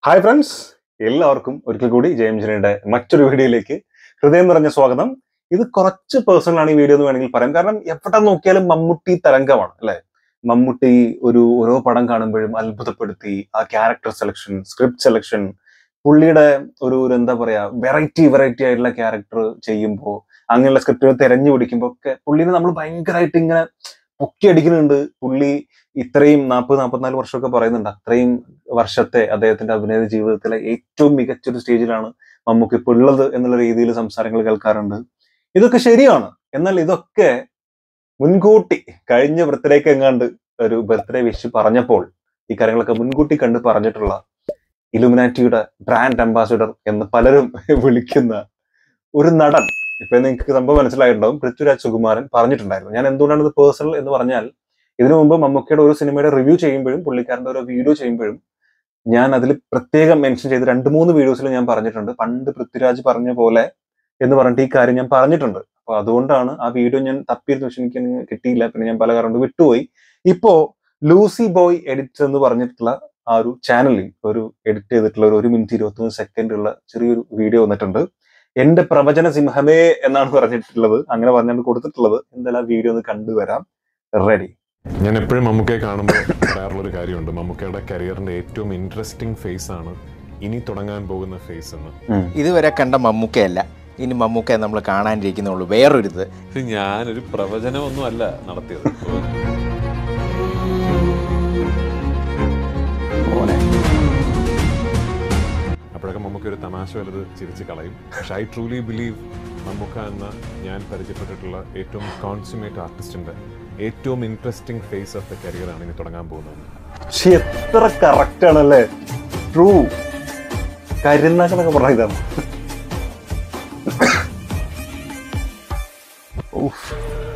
Hi friends എല്ലാവർക്കും ഒരിക്കൽ കൂടി ജയംജനയുടെ മറ്റൊരു വീഡിയോയിലേക്ക് ഹൃദയം നിറഞ്ഞ സ്വാഗതം ഇത് കുറച്ച് പേഴ്സണൽ ആണ് ഈ വീഡിയോ എന്ന് വേണമെങ്കിൽ പറയാം കാരണം എവിടെ നോക്കിയാലും മമ്മൂട്ടി തരംഗമാണ് അല്ലെ മമ്മൂട്ടി ഒരു ഓരോ പടം കാണുമ്പോഴും അത്ഭുതപ്പെടുത്തി ആ ക്യാരക്ടർ സെലക്ഷൻ സ്ക്രിപ്റ്റ് സെലക്ഷൻ പുള്ളിയുടെ ഒരു ഒരു എന്താ പറയാ വെറൈറ്റി വെറൈറ്റി ആയിട്ടുള്ള ക്യാരക്ടർ ചെയ്യുമ്പോൾ അങ്ങനെയുള്ള സ്ക്രിപ്റ്റുകൾ തെരഞ്ഞു പിടിക്കുമ്പോൾ ഒക്കെ പുള്ളിനെ നമ്മൾ ഭയങ്കരമായിട്ട് ഇങ്ങനെ പൊക്കി അടിക്കുന്നുണ്ട് പുള്ളി ഇത്രയും നാൽപ്പത് നാൽപ്പത്തിനാല് വർഷമൊക്കെ പറയുന്നുണ്ട് അത്രയും വർഷത്തെ അദ്ദേഹത്തിന്റെ അഭിനയ ജീവിതത്തിലെ ഏറ്റവും മികച്ചൊരു സ്റ്റേജിലാണ് മമ്മൂക്ക് ഇപ്പോൾ ഉള്ളത് എന്നുള്ള രീതിയിൽ സംസാരങ്ങൾ കേൾക്കാറുണ്ട് ഇതൊക്കെ ശരിയാണ് എന്നാൽ ഇതൊക്കെ മുൻകൂട്ടി കഴിഞ്ഞ ബർത്ത്ഡേക്ക് എങ്ങാണ്ട് ഒരു ബർത്ത്ഡേ വിഷ് പറഞ്ഞപ്പോൾ ഈ കാര്യങ്ങളൊക്കെ മുൻകൂട്ടി കണ്ട് പറഞ്ഞിട്ടുള്ള ഇലുമിനാറ്റിയുടെ ബ്രാൻഡ് അംബാസിഡർ എന്ന് പലരും വിളിക്കുന്ന ഒരു നടൻ ഇപ്പൊ നിങ്ങൾക്ക് സംഭവം മനസ്സിലായിട്ടുണ്ടാവും പൃഥ്വിരാജ് സുകുമാരൻ പറഞ്ഞിട്ടുണ്ടായിരുന്നു ഞാൻ എന്തുകൊണ്ടാണ് ഇത് പേഴ്സണൽ എന്ന് പറഞ്ഞാൽ ഇതിനു മുമ്പ് മമ്മൂക്കയുടെ ഒരു സിനിമയുടെ റിവ്യൂ ചെയ്യുമ്പോഴും പുള്ളിക്കാരന്റെ ഒരു വീഡിയോ ചെയ്യുമ്പോഴും ഞാൻ അതിൽ പ്രത്യേകം മെൻഷൻ ചെയ്ത് രണ്ട് മൂന്ന് വീഡിയോസിൽ ഞാൻ പറഞ്ഞിട്ടുണ്ട് പണ്ട് പൃഥ്വിരാജ് പറഞ്ഞ പോലെ എന്ന് പറഞ്ഞിട്ട് ഈ കാര്യം ഞാൻ പറഞ്ഞിട്ടുണ്ട് അപ്പൊ അതുകൊണ്ടാണ് ആ വീഡിയോ ഞാൻ തപ്പിയിരുന്നു പക്ഷെ എനിക്ക് അങ്ങ് കിട്ടിയില്ല പിന്നെ ഞാൻ പല കാരണം കൊണ്ട് വിട്ടുപോയി ഇപ്പോ ലൂസി ബോയ് എഡിറ്റ് എന്ന് പറഞ്ഞിട്ടുള്ള ആ ഒരു ചാനലിൽ ഒരു എഡിറ്റ് ചെയ്തിട്ടുള്ള ഒരു ഒരു മിനിറ്റ് ഇരുപത്തൊന്ന് സെക്കൻഡ് ഉള്ള ചെറിയൊരു വീഡിയോ വന്നിട്ടുണ്ട് എന്റെ പ്രവചന സിംഹമേ എന്നാണ് പറഞ്ഞിട്ടുള്ളത് അങ്ങനെ പറഞ്ഞാണ് കൊടുത്തിട്ടുള്ളത് എന്തായാലും ആ വീഡിയോ ഒന്ന് കണ്ടുവരാം റെഡി ഞാൻ എപ്പോഴും മമ്മൂക്കയെ കാണുമ്പോൾ പറയാറുള്ളൊരു കാര്യമുണ്ട് മമ്മൂക്കയുടെ കരിയറിന്റെ ഏറ്റവും ഇൻട്രസ്റ്റിംഗ് ഫേസ് ആണ് ഇനി തുടങ്ങാൻ പോകുന്ന ഫേസ് എന്ന് ഇതുവരെ കണ്ട മമ്മൂക്കയല്ല ഇനി മമ്മൂക്കയെ നമ്മൾ കാണാനിരിക്കുന്നുള്ളൂ വേറൊരിത് ഇത് ഞാനൊരു പ്രവചനമൊന്നും അല്ല നടത്തിയത് അപ്പോഴൊക്കെ മമ്മൂക്ക ഒരു തമാശ വലുത് ചിരിച്ച് കളയും പക്ഷെ ഐ ട്രൂലി ബിലീവ് മമ്മൂക്ക എന്ന ഞാൻ പരിചയപ്പെട്ടിട്ടുള്ള ഏറ്റവും കോൺസുമേറ്റ് ആർട്ടിസ്റ്റിന്റെ ഏറ്റവും ഇൻട്രസ്റ്റിംഗ് ഫേസ് ഓഫ് ദ കരിയറാണ് ഇനി തുടങ്ങാൻ പോകുന്നത് പക്ഷെ എത്ര കറക്റ്റ് ആണല്ലേ ട്രൂ കരുന്നാക്കെന്നൊക്കെ പറഞ്ഞ ഇതാണ് ഉഫ്.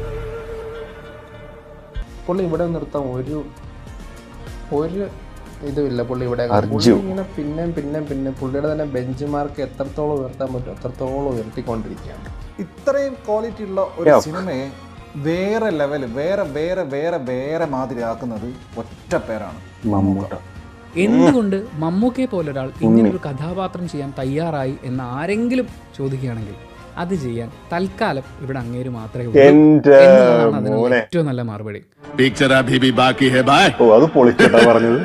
പുള്ളി ഇവിടെ നിർത്താൻ ഒരു ഒരു ഇതുമില്ല പുള്ളി ഇവിടെ അർജു. പുള്ളി ഇങ്ങനെ പിന്നെയും പിന്നെയും പിന്നെ പുള്ളിയുടെ തന്നെ ബെഞ്ച് മാർക്ക് എത്രത്തോളം ഉയർത്താൻ പറ്റും അത്രത്തോളം ഉയർത്തിക്കൊണ്ടിരിക്കുകയാണ് ഇത്രയും ക്വാളിറ്റി ഉള്ള ഒരു Yeah. സിനിമയെ വേറെ ലെവൽ വേറെ വേറെ വേറെ വേറെ മാതിരി ആക്കുന്നത് ഒറ്റ പേരാണ് മമ്മൂട്ട എന്തുകൊണ്ട് മമ്മൂക്കയെ പോലൊരാൾ ഇങ്ങനൊരു കഥാപാത്രം ചെയ്യാൻ തയ്യാറായി എന്ന് ആരെങ്കിലും ചോദിക്കുകയാണെങ്കിൽ അത് ചെയ്യാൻ തൽക്കാലം ഇവിടെ അങ്ങേര് മാത്രമേ ഉള്ളൂ എന്റെ എന്നതാണ് അതിനുള്ള മോനെ ഏറ്റവും നല്ല മറുപടി पिक्चर अभी भी बाकी है भाई ഓ അത് പൊളിച്ചട്ടാ പറഞ്ഞത്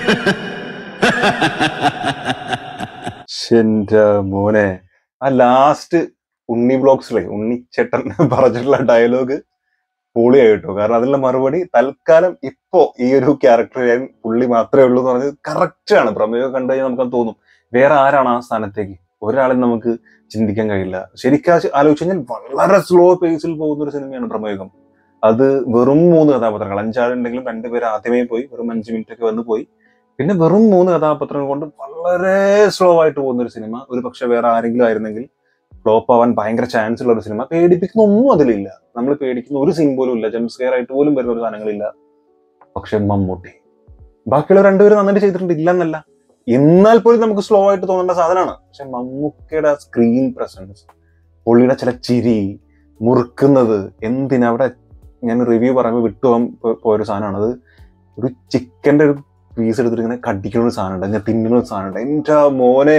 എന്റെ മോനെ ആ ലാസ്റ്റ് ഉണ്ണി ബ്ലോഗ്സിലെ ഉണ്ണിച്ചേട്ടൻ പറഞ്ഞിട്ടുള്ള ഡയലോഗ് പൊളിയായിട്ടോ കാരണം അതിനുള്ള മറുപടി തൽക്കാലം ഇപ്പോ ഈ ഒരു ക്യാരക്ടർ ഞാൻ പുള്ളി മാത്രമേ ഉള്ളൂ എന്ന് പറഞ്ഞത് കറക്റ്റ് ആണ് പ്രമേയം കണ്ടു കഴിഞ്ഞാൽ നമുക്ക് തോന്നും വേറെ ആരാണ് ആ സ്ഥാനത്തേക്ക് ഒരാളെ നമുക്ക് ചിന്തിക്കാൻ കഴിയില്ല ശരിക്കും ആലോചിച്ച് കഴിഞ്ഞാൽ വളരെ സ്ലോ പേസിൽ പോകുന്ന ഒരു സിനിമയാണ് പ്രമേയം അത് വെറും മൂന്ന് കഥാപാത്രങ്ങൾ അഞ്ചാളുണ്ടെങ്കിലും രണ്ടുപേര് ആദ്യമേ പോയി വെറും അഞ്ച് മിനിറ്റ് ഒക്കെ വന്ന് പോയി പിന്നെ വെറും മൂന്ന് കഥാപാത്രങ്ങൾ കൊണ്ട് വളരെ സ്ലോ ആയിട്ട് പോകുന്ന ഒരു സിനിമ ഒരു പക്ഷെ വേറെ ആരെങ്കിലും ആയിരുന്നെങ്കിൽ ഫ്ലോപ്പ് ആവാൻ ഭയങ്കര ചാൻസ് ഉള്ള ഒരു സിനിമ പേടിപ്പിക്കുന്ന ഒന്നും അതിലില്ല നമ്മൾ പേടിക്കുന്ന ഒരു സീൻ പോലും ഇല്ല ജംപ് സ്കെയർ ആയിട്ട് പോലും വരുന്ന ഒരു സാധനങ്ങളില്ല പക്ഷെ മമ്മൂട്ടി ബാക്കിയുള്ള രണ്ടുപേരും നന്നായിട്ട് ചെയ്തിട്ടുണ്ട് ഇല്ലെന്നല്ല എന്നാൽ പോലും നമുക്ക് സ്ലോ ആയിട്ട് തോന്നേണ്ട സാധനമാണ് പക്ഷെ മമ്മൂക്കയുടെ സ്ക്രീൻ പ്രസൻസ് പുള്ളിയുടെ ചില ചിരി മുറുക്കുന്നത് എന്തിനാ അവിടെ ഞാൻ റിവ്യൂ പറയുമ്പോൾ വിട്ടുപോകാൻ പോ- പോയൊരു സാധനമാണ് അത് ഒരു ചിക്കന്റെ ഒരു പീസ് എടുത്തിട്ട് ഇങ്ങനെ കടിക്കുന്ന ഒരു സാധനമുണ്ട് ഇങ്ങനെ തിന്നുന്ന ഒരു സാധനമുണ്ട് എന്റെ മോനെ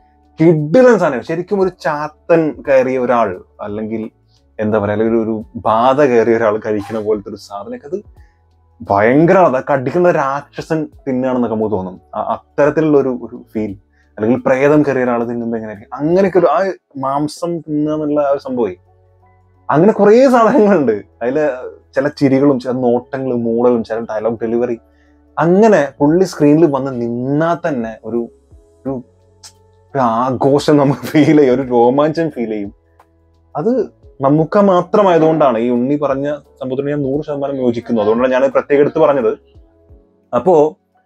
കിഡിലൻ സാധനം ശരിക്കും ഒരു ചാത്തൻ കയറിയ ഒരാൾ അല്ലെങ്കിൽ എന്താ പറയാ അല്ലെങ്കിൽ ഒരു ബാധ കയറിയ ഒരാൾ കഴിക്കുന്ന പോലത്തെ ഒരു സാധനമൊക്കെ അത് ഭയങ്കരമാണ് അത് കടിക്കുന്ന രാക്ഷസൻ തിന്നുകയാണെന്നൊക്കെ നമുക്ക് തോന്നും ആ- അത്തരത്തിലുള്ള ഒരു ഒരു ഫീൽ അല്ലെങ്കിൽ പ്രേതം കയറിയ ഒരാൾ തിന്നുമ്പോൾ എങ്ങനെയായിരിക്കും അങ്ങനെയൊക്കെ ഒരു ആ മാംസം തിന്നുക എന്നുള്ള ആ ഒരു സംഭവം അങ്ങനെ കുറേ സാധനങ്ങളുണ്ട് അതില് ചില ചിരികളും ചില നോട്ടങ്ങളും മൂളലും ചില ഡയലോഗ് ഡെലിവറി അങ്ങനെ പുള്ളി സ്ക്രീനിൽ വന്ന് നിന്നാൽ തന്നെ ഒരു ഒരു ഒരു ആഘോഷം നമുക്ക് ഫീൽ ചെയ്യും ഒരു രോമാഞ്ചം ഫീൽ ചെയ്യും അത് നമുക്ക് മാത്രമായതുകൊണ്ടാണ് ഈ ഉണ്ണി പറഞ്ഞ സംഭവത്തിന് ഞാൻ നൂറ് ശതമാനം യോജിക്കുന്നു അതുകൊണ്ടാണ് ഞാൻ പ്രത്യേകം എടുത്ത് പറഞ്ഞത് അപ്പോ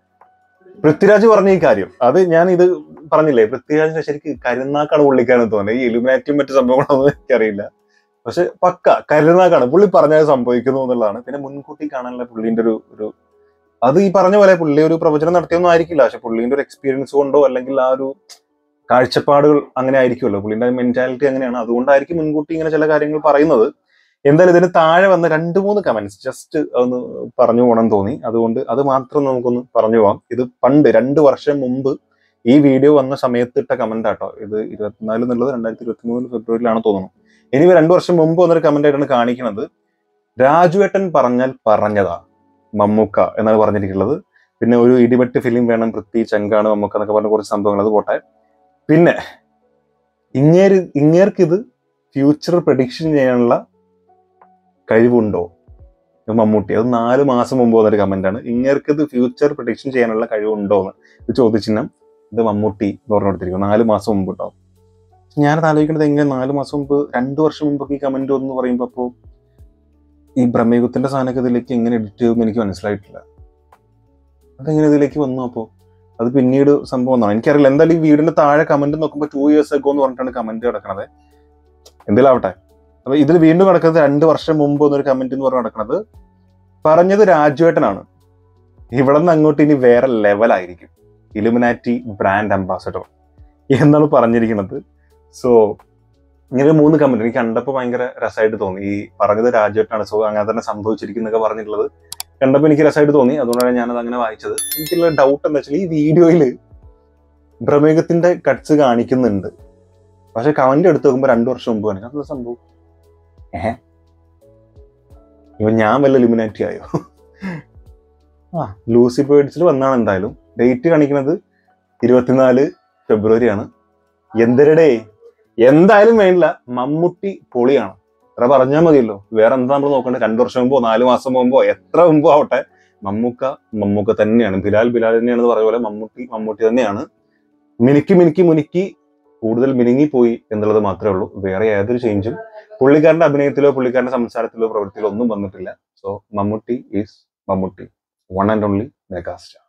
പൃഥ്വിരാജ് പറഞ്ഞ ഈ കാര്യം അത് ഞാൻ ഇത് പറഞ്ഞില്ലേ പൃഥ്വിരാജിന്റെ ശരിക്ക് കരുനാക്കാണ് പുള്ളിക്കാരെന്ന് തോന്നുന്നത് ഈ എലിമിനാറ്റിയും മറ്റു സംഭവങ്ങളൊന്നും എനിക്കറിയില്ല പക്ഷെ പക്ക കരുനാക്കാണ് പുള്ളി പറഞ്ഞത് സംഭവിക്കുന്നു എന്നുള്ളതാണ് പിന്നെ മുൻകൂട്ടി കാണാനുള്ള പുള്ളിന്റെ ഒരു ഒരു അത് ഈ പറഞ്ഞ പോലെ പുള്ളി ഒരു പ്രവചനം നടത്തിയൊന്നും ആയിരിക്കില്ല പക്ഷെ പുള്ളിന്റെ ഒരു എക്സ്പീരിയൻസ് കൊണ്ടോ അല്ലെങ്കിൽ ആ ഒരു കാഴ്ചപ്പാടുകൾ അങ്ങനെ ആയിരിക്കുമല്ലോ പുള്ളിന്റെ മെന്റാലിറ്റി അങ്ങനെയാണ് അതുകൊണ്ടായിരിക്കും മുൻകൂട്ടി ഇങ്ങനെ ചില കാര്യങ്ങൾ പറയുന്നത് എന്തായാലും ഇതിന് താഴെ വന്ന രണ്ട് മൂന്ന് കമന്റ്സ് ജസ്റ്റ് ഒന്ന് പറഞ്ഞു പോകണം തോന്നി അതുകൊണ്ട് അത് മാത്രം നമുക്കൊന്ന് പറഞ്ഞു പോവാം ഇത് പണ്ട് രണ്ട് വർഷം മുമ്പ് ഈ വീഡിയോ വന്ന സമയത്ത് ഇട്ട കമന്റ് ആട്ടോ ഇത് ഇരുപത്തിനാല് എന്നുള്ളത് രണ്ടായിരത്തി ഇരുപത്തി മൂന്ന് ഫെബ്രുവരിയിലാണ് തോന്നുന്നു ഇനി രണ്ടു വർഷം മുമ്പ് വന്നൊരു കമന്റ് ആയിട്ടാണ് കാണിക്കുന്നത് രാജുവേട്ടൻ പറഞ്ഞാൽ പറഞ്ഞതാ മമ്മൂക്ക എന്നാണ് പറഞ്ഞിരിക്കുന്നത് പിന്നെ ഒരു ഇടിവെട്ട് ഫിലിം വേണം പൃഥ്വി ചങ്കാണ് മമ്മൂക്ക എന്നൊക്കെ പറഞ്ഞ കുറച്ച് സംഭവങ്ങൾ അത് പോട്ടെ പിന്നെ ഇങ്ങേര് ഇങ്ങേർക്ക് ഇത് ഫ്യൂച്ചർ പ്രഡിക്ഷൻ ചെയ്യാനുള്ള കഴിവുണ്ടോ ഇത് മമ്മൂട്ടി അത് നാല് മാസം മുമ്പ് വന്നൊരു കമന്റ് ആണ് ഇങ്ങേർക്ക് ഇത് ഫ്യൂച്ചർ പ്രഡിക്ഷൻ ചെയ്യാനുള്ള കഴിവുണ്ടോ എന്ന് ഇത് ചോദ്യചിഹ്നം ഇത് മമ്മൂട്ടി എന്ന് പറഞ്ഞു കൊടുത്തിരിക്കുന്നു നാല് മാസം മുമ്പ് ഉണ്ടാവും ഞാനത് ആലോചിക്കുന്നത് എങ്ങനെ നാല് മാസം മുമ്പ് രണ്ടു വർഷം മുമ്പൊക്കെ ഈ കമന്റ് ഒന്ന് പറയുമ്പോൾ അപ്പോൾ ഈ ബ്രഹ്മയുഗത്തിന്റെ സാധനമൊക്കെ ഇതിലേക്ക് എങ്ങനെ എഡിറ്റ് ചെയ്യുമെന്ന് എനിക്ക് മനസ്സിലായിട്ടില്ല അതെങ്ങനെ ഇതിലേക്ക് വന്നു അപ്പോൾ അത് പിന്നീട് സംഭവം ഒന്നാണ് എനിക്കറിയില്ല എന്തായാലും ഈ വീടിന്റെ താഴെ കമന്റ് നോക്കുമ്പോൾ ടു ഇയേഴ്സ് അഗോ എന്ന് പറഞ്ഞിട്ടാണ് കമന്റ് കിടക്കണത് എന്തെങ്കിലും ആവട്ടെ അപ്പൊ ഇതിൽ വീണ്ടും കിടക്കുന്നത് രണ്ട് വർഷം മുമ്പ് എന്നൊരു കമന്റ് എന്ന് പറഞ്ഞ് കിടക്കുന്നത് പറഞ്ഞത് രാജുവേട്ടനാണ് ഇവിടെ നിന്ന് അങ്ങോട്ട് ഇനി വേറെ ലെവലായിരിക്കും ഇലുമിനാറ്റി ബ്രാൻഡ് അംബാസഡർ എന്നാണ് പറഞ്ഞിരിക്കുന്നത് സോ ഇങ്ങനെ മൂന്ന് കമന്റ് എനിക്ക് കണ്ടപ്പോൾ ഭയങ്കര രസമായിട്ട് തോന്നി ഈ പറഞ്ഞത് രാജുവേട്ടനാണ് സോ അങ്ങനെ തന്നെ സംഭവിച്ചിരിക്കുന്നൊക്കെ പറഞ്ഞിട്ടുള്ളത് കണ്ടപ്പോൾ എനിക്ക് രസമായിട്ട് തോന്നി അതുകൊണ്ടാണ് ഞാനത് അങ്ങനെ വായിച്ചത് എനിക്കുള്ള ഡൗട്ട് എന്താ വെച്ചാൽ ഈ വീഡിയോയിൽ പ്രമേഹത്തിന്റെ കട്ട്സ് കാണിക്കുന്നുണ്ട് പക്ഷെ കമന്റ് എടുത്ത് നോക്കുമ്പോൾ രണ്ടു വർഷം മുമ്പ് കാണിക്കും അതെന്താ സംഭവം ഏഹ് ഇവ ഞാൻ വല്ല ലിമിനാറ്റി ആയോ ആ ലൂസി ബേർഡ്സിൽ വന്നാണ് എന്തായാലും ഡേറ്റ് കാണിക്കുന്നത് ഇരുപത്തിനാല് ഫെബ്രുവരി ആണ് എന്തരടേ എന്തായാലും വേണ്ടില്ല മമ്മൂട്ടി പൊളിയാണ് അത്ര പറഞ്ഞാൽ മതിയല്ലോ വേറെ എന്താ നമ്മൾ നോക്കേണ്ടത് രണ്ടു വർഷം മുമ്പോ നാല് മാസം മുമ്പോ എത്ര മുമ്പോ ആവട്ടെ മമ്മൂക്ക മമ്മൂക്ക തന്നെയാണ് ബിലാൽ ബിലാൽ തന്നെയാണെന്ന് പറയുന്ന പോലെ മമ്മൂട്ടി മമ്മൂട്ടി തന്നെയാണ് മിനുക്കി മിനുക്കി മുനുക്കി കൂടുതൽ മിനുങ്ങിപ്പോയി എന്നുള്ളത് മാത്രമേ ഉള്ളൂ വേറെ ഏതൊരു ചേഞ്ചും പുള്ളിക്കാരന്റെ അഭിനയത്തിലോ പുള്ളിക്കാരന്റെ സംസാരത്തിലോ പ്രവൃത്തിയിലോ ഒന്നും വന്നിട്ടില്ല so Mammootty is Mammootty one and only megastar